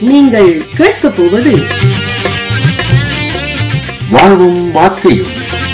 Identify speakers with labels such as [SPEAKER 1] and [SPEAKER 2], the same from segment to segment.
[SPEAKER 1] நீங்கள் கேட்கப் போவது
[SPEAKER 2] வாழ்வும் வார்த்தையும்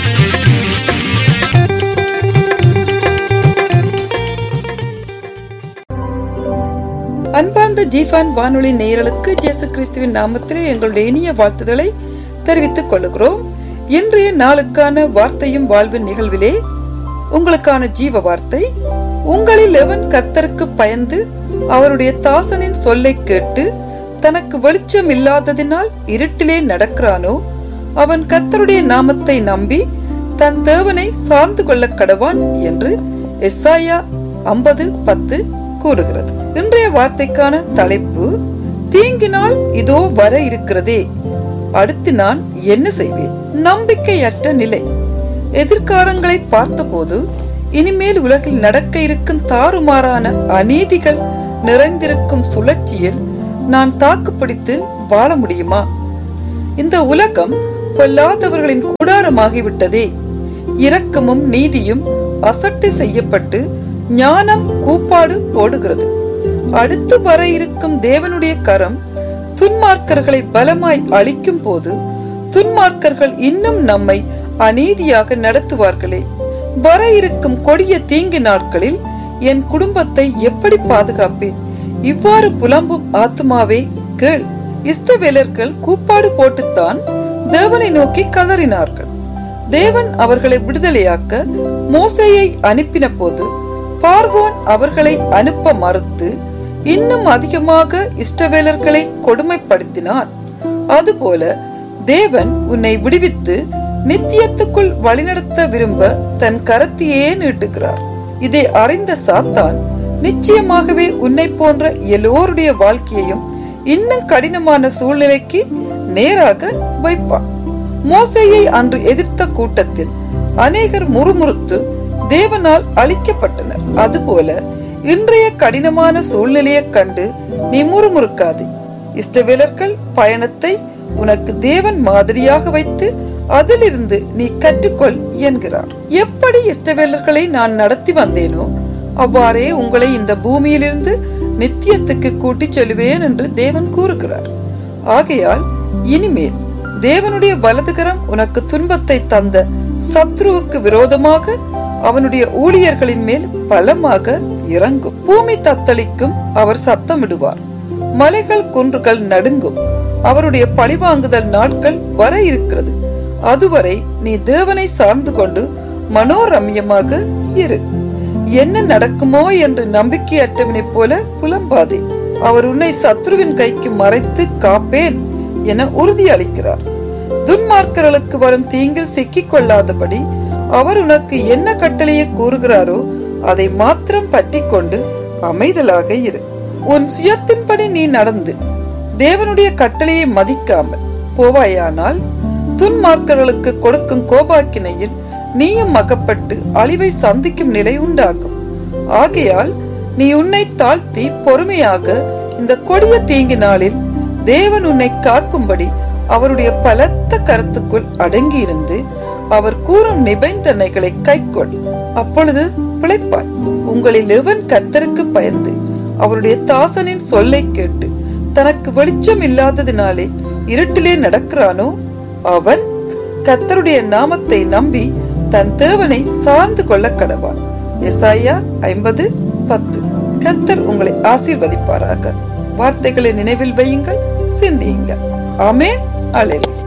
[SPEAKER 3] அன்பார்ந்த ஜீஃபான் வானொலி நேயர்களுக்கு இயேசு கிறிஸ்துவின் நாமத்திலே எங்களுடைய இனிய வாழ்த்துதலை தெரிவித்துக் கொள்கிறோம் இன்றைய நாளுக்கான வார்த்தையும் வாழ்வின் நிகழ்விலே உங்களுக்கான ஜீவ வார்த்தை உங்களில் எவன் கர்த்தருக்கு பயந்து அவருடைய தாசனின் சொல்லை கேட்டு தனக்கு வெளிச்சம் இல்லாததினால் இருட்டிலே நடக்கிறானோ அவன் கர்த்தருடைய நாமத்தை நம்பி தன் தேவனை சார்ந்து கொள்ள கடவான் என்று எஸ்ஐயா ஐம்பது பத்து கூறுகிறது இன்றைய வார்த்தைக்கான தலைப்பு தீங்கினால் இதோ வர இருக்கிறதே அடுத்து நான் என்ன செய்வேன் நம்பிக்கையற்ற நிலை எதிர்காலங்களை பார்த்தபோது இனிமேல் உலகில் நடக்க இருக்கும் தாறுமாறான அநீதிகள் நிறைந்திருக்கும் சுழற்சியில் நான் தாக்குப்பிடித்து வாழ முடியுமா இந்த உலகம் பொல்லாதவர்களின் கூடாரமாகிவிட்டதே இரக்கமும் நீதியும் அசட்டை செய்யப்பட்டு ஞானம் கூப்பாடு போடுகிறது அடுத்து வர இருக்கும் தேவனுடைய கரம் துன்மார்க்கர்களை பலமாய் அழிக்கும் போது துன்மார்க்கர்கள் இன்னும் நம்மை அநீதியாக நடத்துவார்களே வர இருக்கும் கொடிய தீங்கு நாட்களில் என் குடும்பத்தை எப்படி பாதுகாப்பேன் இவ்வாறு புலம்பும் ஆத்மாவே கேள் இஷ்டவேலர்கள் கூப்பாடு போட்டுத்தான் தேவனை நோக்கி கதறினார்கள் தேவன் அவர்களை விடுதலையாக்க மோசையை அனுப்பின போது பார்வோன் அவர்களை அனுப்ப மறுத்து இன்னும் அதிகமாக இஷ்டவேலர்களை கொடுமைப்படுத்தினான் அதுபோல தேவன் உன்னை விடுவித்து நித்தியத்துக்குள் வழிநடத்த விரும்ப தன் கரத்தையே நீட்டுகிறார் இதை அறிந்த சாத்தான் நிச்சயமாகவே உன்னை போன்ற எல்லோருடைய வாழ்க்கையையும் இன்னும் கடினமான சூழ்நிலைக்கு நேராக வைப்பான் மோசையை அன்று எதிர்த்த கூட்டத்தில் அநேகர் முறுமுறுத்து தேவனால் அழிக்கப்பட்டனர் அதுபோல இன்றைய கடினமான சூழ்நிலையை கண்டு நீ முறுமுறுக்காதே இஷ்டவேலர்கள் பயணத்தை உனக்கு தேவன் மாதிரியாக வைத்து அதிலிருந்து நீ கற்றுக்கொள் என்கிறார் எப்படி இஷ்டவேலர்களை நான் நடத்தி வந்தேனோ அவ்வாறே உங்களை இந்த பூமியிலிருந்து நித்தியத்துக்கு கூட்டிச் செல்வேன் என்று தேவன் கூறுகிறார் ஆகையால் இனிமேல் தேவனுடைய வலதுகரம் உனக்கு துன்பத்தை தந்த சத்ருவுக்கு விரோதமாக அவனுடைய ஊழியர்களின் மேல் பலமாக இறங்கும் பூமி தத்தளிக்கும் அவர் சத்தமிடுவார் மலைகள் குன்றுகள் நடுங்கும் அவருடைய பழிவாங்குதல் நாட்கள் வர இருக்கிறது அதுவரை நீ தேவனை சார்ந்து கொண்டு மனோரம்யமாக இரு என்ன நடக்குமோ என்று நம்பிக்கையற்றவனைப் போல புலம்பாதே அவர் உன்னை சத்ருவின் கைக்கு மறைத்து காப்பேன் என உறுதி அளிக்கிறார் துன்மார்க்கர்களுக்கு வரும் தீங்கில் சிக்கிக் கொள்ளாதபடி அவர் உனக்கு என்ன கட்டளையை கூறுகிறாரோ அதை மாத்திரம் பற்றி கொண்டு அமைதலாக இரு உன் சுயத்தின்படி நீ நடந்து தேவனுடைய கட்டளையை மதிக்காமல் போவாயானால் துன்மார்க்கர்களுக்கு கொடுக்கும் கோபாக்கினையில் நீயும் மகப்பட்டு அழிவை சந்திக்கும் நிலை உண்டாகும் ஆகையால் நீ உன்னை தாழ்த்தி பொறுமையாக இந்த கொடிய தீங்கு நாளில் தேவன் உன்னை காக்கும்படி அவருடைய பலத்த கருத்துக்குள் அடங்கியிருந்து அவர் கூறும் நிபந்தனைகளை கைக்கொள் அப்பொழுது பிழைப்பாய் உங்களில் எவன் கர்த்தருக்கு பயந்து அவருடைய தாசனின் சொல்லை கேட்டு தனக்கு வெளிச்சம் இல்லாததினாலே இருட்டிலே நடக்கிறானோ அவன் கர்த்தருடைய நாமத்தை நம்பி தன் தேவனை சார்ந்து கொள்ள கடவான் எசாயா ஐம்பது பத்து கர்த்தர் உங்களை ஆசீர்வதிப்பாராக வார்த்தைகளை நினைவில் வையுங்கள் சிந்தியுங்கள் ஆமென் அலையில்